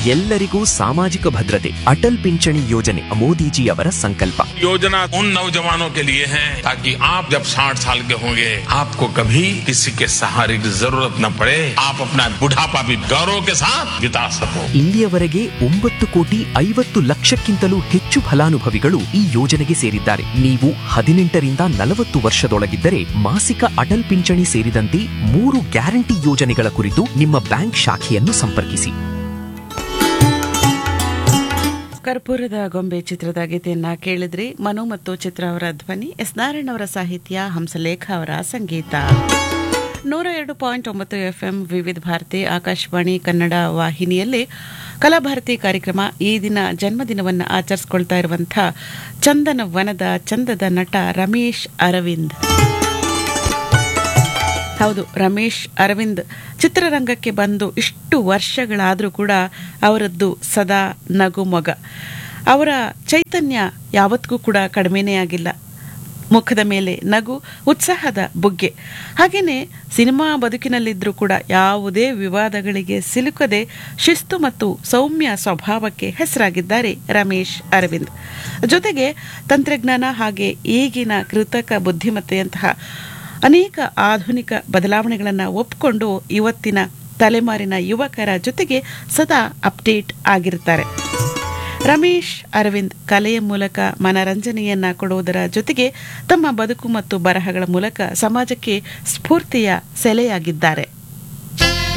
ಎಲ್ಲರಿಗೂ ಸಾಮಾಜಿಕ ಭದ್ರತೆ ಅಟಲ್ ಪಿಂಚಣಿ ಯೋಜನೆ ಮೋದಿಜಿಯವರ ಸಂಕಲ್ಪ योजना उन नौजवानों के लिए है ताकि आप जब 60 साल के होंगे आपको कभी किसी के सहारे की जरूरत न पड़े आप अपना बुढ़ापा भी गौरव के साथ बिता सको ಇಲ್ಲಿಯವರೆಗೆ ಒಂಬತ್ತು ಕೋಟಿ ಐವತ್ತು ಲಕ್ಷಕ್ಕಿಂತಲೂ ಹೆಚ್ಚು ಫಲಾನುಭವಿಗಳು ಈ ಯೋಜನೆಗೆ ಸೇರಿದ್ದಾರೆ ನೀವು ಹದಿನೆಂಟರಿಂದ ನಲವತ್ತು ವರ್ಷದೊಳಗಿದ್ದರೆ ಮಾಸಿಕ ಅಟಲ್ ಪಿಂಚಣಿ ಸೇರಿದಂತೆ ಮೂರು ಗ್ಯಾರಂಟಿ ಯೋಜನೆಗಳ ಕುರಿತು ನಿಮ್ಮ ಬ್ಯಾಂಕ್ ಶಾಖೆಯನ್ನು ಸಂಪರ್ಕಿಸಿ ಕರ್ಪೂರದ ಗೊಂಬೆ ಚಿತ್ರದ ಗೀತೆಯನ್ನ ಕೇಳಿದ್ರಿ ಮನು ಮತ್ತು ಚಿತ್ರ ಅವರ ಧ್ವನಿ ಎಸ್ ನಾರಾಯಣ್ ಅವರ ಸಾಹಿತ್ಯ ಹಂಸಲೇಖ ಅವರ ಸಂಗೀತ ನೂರ ಎರಡು ಪಾಯಿಂಟ್ ಒಂಬತ್ತು ಎಫ್ಎಂ ವಿವಿಧ ಭಾರತಿ ಆಕಾಶವಾಣಿ ಕನ್ನಡ ವಾಹಿನಿಯಲ್ಲಿ ಕಲಾಭಾರತಿ ಕಾರ್ಯಕ್ರಮ ಈ ದಿನ ಜನ್ಮದಿನವನ್ನು ಆಚರಿಸಿಕೊಳ್ತಾ ಇರುವಂಥ ಚಂದನ ವನದ ಚಂದದ ನಟ ರಮೇಶ್ ಅರವಿಂದ್ ಹೌದು ರಮೇಶ್ ಅರವಿಂದ್ ಚಿತ್ರರಂಗಕ್ಕೆ ಬಂದು ಇಷ್ಟು ವರ್ಷಗಳಾದರೂ ಕೂಡ ಅವರದ್ದು ಸದಾ ನಗು ಮೊಗ ಅವರ ಚೈತನ್ಯ ಯಾವತ್ತಿಗೂ ಕೂಡ ಕಡಿಮೆನೇ ಆಗಿಲ್ಲ ಮುಖದ ಮೇಲೆ ನಗು ಉತ್ಸಾಹದ ಬುಗ್ಗೆ ಹಾಗೆಯೇ ಸಿನಿಮಾ ಬದುಕಿನಲ್ಲಿದ್ದರೂ ಕೂಡ ಯಾವುದೇ ವಿವಾದಗಳಿಗೆ ಸಿಲುಕದೆ ಶಿಸ್ತು ಮತ್ತು ಸೌಮ್ಯ ಸ್ವಭಾವಕ್ಕೆ ಹೆಸರಾಗಿದ್ದಾರೆ ರಮೇಶ್ ಅರವಿಂದ್ ಜೊತೆಗೆ ತಂತ್ರಜ್ಞಾನ ಹಾಗೆ ಈಗಿನ ಕೃತಕ ಬುದ್ಧಿಮತ್ತೆಯಂತಹ ಅನೇಕ ಆಧುನಿಕ ಬದಲಾವಣೆಗಳನ್ನು ಒಪ್ಪಿಕೊಂಡು ಇವತ್ತಿನ ತಲೆಮಾರಿನ ಯುವಕರ ಜೊತೆಗೆ ಸದಾ ಅಪ್ಡೇಟ್ ಆಗಿರ್ತಾರೆ ರಮೇಶ್ ಅರವಿಂದ್ ಕಲೆಯ ಮೂಲಕ ಮನರಂಜನೆಯನ್ನ ಕೊಡುವುದರ ಜೊತೆಗೆ ತಮ್ಮ ಬದುಕು ಮತ್ತು ಬರಹಗಳ ಮೂಲಕ ಸಮಾಜಕ್ಕೆ ಸ್ಫೂರ್ತಿಯ ಸೆಲೆಯಾಗಿದ್ದಾರೆ